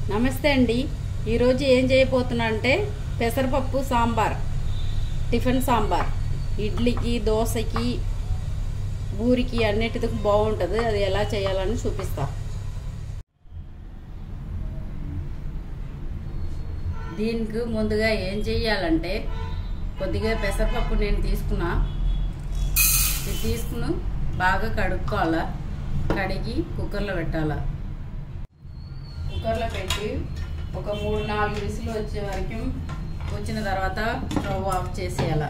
నమస్తే అండి ఈరోజు ఏం చేయబోతున్నా అంటే పెసరపప్పు సాంబార్ టిఫిన్ సాంబార్ ఇడ్లీకి దోశకి బూరికి అన్నిటికి బాగుంటుంది అది ఎలా చేయాలని చూపిస్తా దీనికి ముందుగా ఏం చేయాలంటే కొద్దిగా పెసరపప్పు నేను తీసుకున్నా ఇది తీసుకుని బాగా కడుక్కోవాలా కడిగి కుక్కర్లో పెట్టాలా కుక్కర్లో పెట్టి ఒక మూడు నాలుగు విసులు వచ్చే వరకు వచ్చిన తర్వాత స్టవ్ ఆఫ్ చేసేయాల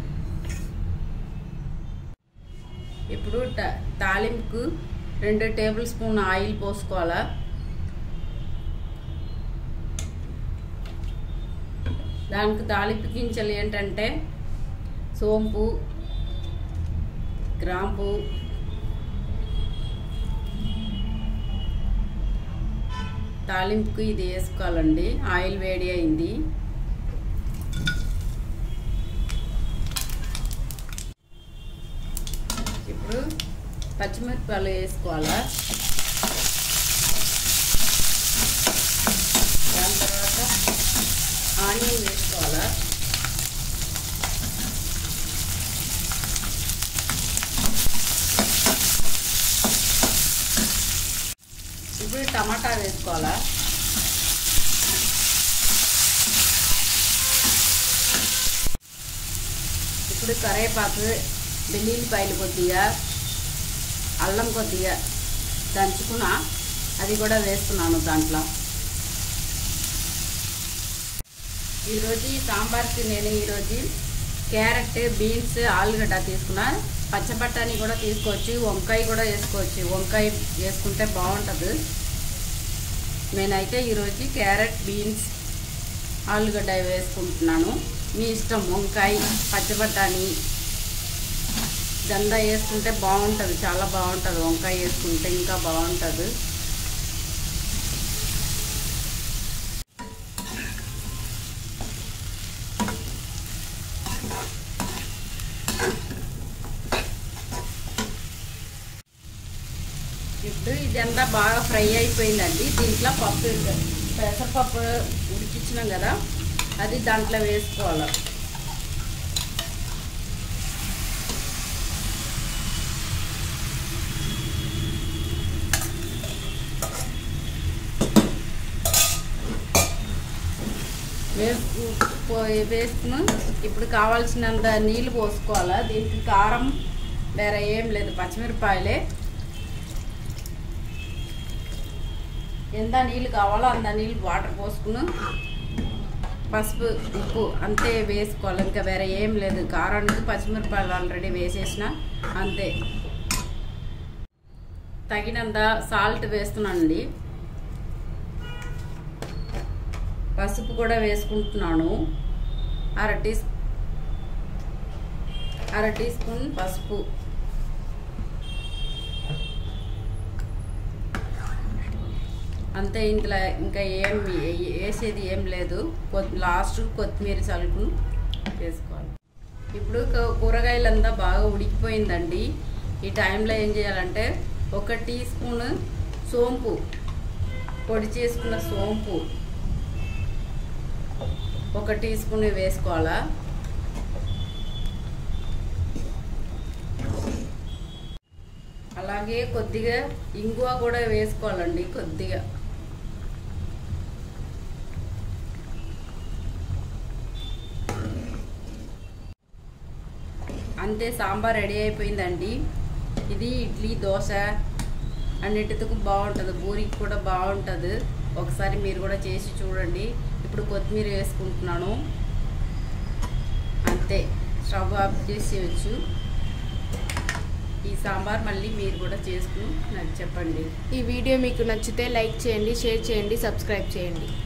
ఇప్పుడు ట- తాలింపుకు రెండు టేబుల్ స్పూన్ ఆయిల్ పోసుకోవాలా దానికి తాలింపు గింజలు ఏంటంటే సోంపు గ్రాంపు తాలింపుకి ఇది వేసుకోవాలండి ఆయిల్ వేడి అయింది ఇప్పుడు పచ్చిమిరపకాయలు వేసుకోవాలా దాని తర్వాత ఆనియన్ వేసుకోవాలా ఇప్పుడు టమాటా వేసుకోవాలా ఇప్పుడు కరేపాకు వెల్లుల్లిపాయలు కొద్దిగా అల్లం కొద్దిగా దంచుకున్న అది కూడా వేస్తున్నాను దాంట్లో ఈరోజు ఈ సాంబార్కి నేను ఈరోజు క్యారెట్ బీన్స్ ఆలుగడ్డ తీసుకున్నా పచ్చబట్టాని కూడా తీసుకోవచ్చు వంకాయ కూడా వేసుకోవచ్చు వంకాయ వేసుకుంటే బాగుంటుంది నేనైతే ఈరోజు క్యారెట్ బీన్స్ ఆలుగడ్డ వేసుకుంటున్నాను మీ ఇష్టం వంకాయ పచ్చబట్టాని దండ వేసుకుంటే బాగుంటుంది చాలా బాగుంటుంది వంకాయ వేసుకుంటే ఇంకా బాగుంటుంది ఇప్పుడు ఇదంతా బాగా ఫ్రై అయిపోయిందండి దీంట్లో పప్పు పెసరపప్పు ఉడికించినాం కదా అది దాంట్లో వేసుకోవాలి వేసుకు పో- వేసుకుని ఇప్పుడు కావాల్సినంత నీళ్ళు పోసుకోవాలా దీనికి కారం వేరే ఏం లేదు పచ్చిమిరపాయలే ఎంత నీళ్ళు కావాలో అంత నీళ్ళు వాటర్ పోసుకుని పసుపు ఉప్పు అంతే వేసుకోవాలి ఇంకా వేరే ఏం లేదు కారానికి పచ్చిమిరపాయలు ఆల్రెడీ వేసేసిన అంతే తగినంత సాల్ట్ వేస్తున్నానండి పసుపు కూడా వేసుకుంటున్నాను అర టీ అర టీ స్పూన్ పసుపు అంతే ఇంట్లో ఇంకా ఏం ఏ- వేసేది ఏం లేదు లాస్ట్ కొత్తిమీర చలుకును వేసుకోవాలి ఇప్పుడు క- కూరగాయలంతా బాగా ఉడికిపోయిందండి ఈ టైంలో ఏం చేయాలంటే ఒక టీ స్పూన్ సోంపు పొడి చేసుకున్న సోంపు ఒక టీ స్పూన్ వేసుకోవాలా అలాగే కొద్దిగా ఇంగువ కూడా వేసుకోవాలండి కొద్దిగా అంతే సాంబార్ రెడీ అయిపోయిందండి ఇది ఇడ్లీ దోశ అన్నిటికి బాగుంటుంది పూరికి కూడా బాగుంటుంది ఒకసారి మీరు కూడా చేసి చూడండి ఇప్పుడు కొత్తిమీర వేసుకుంటున్నాను అంతే స్టవ్ ఆఫ్ చేసేయచ్చు ఈ సాంబార్ మళ్ళీ మీరు కూడా చేసుకుని నాకు చెప్పండి ఈ వీడియో మీకు నచ్చితే లైక్ చేయండి షేర్ చేయండి సబ్స్క్రైబ్ చేయండి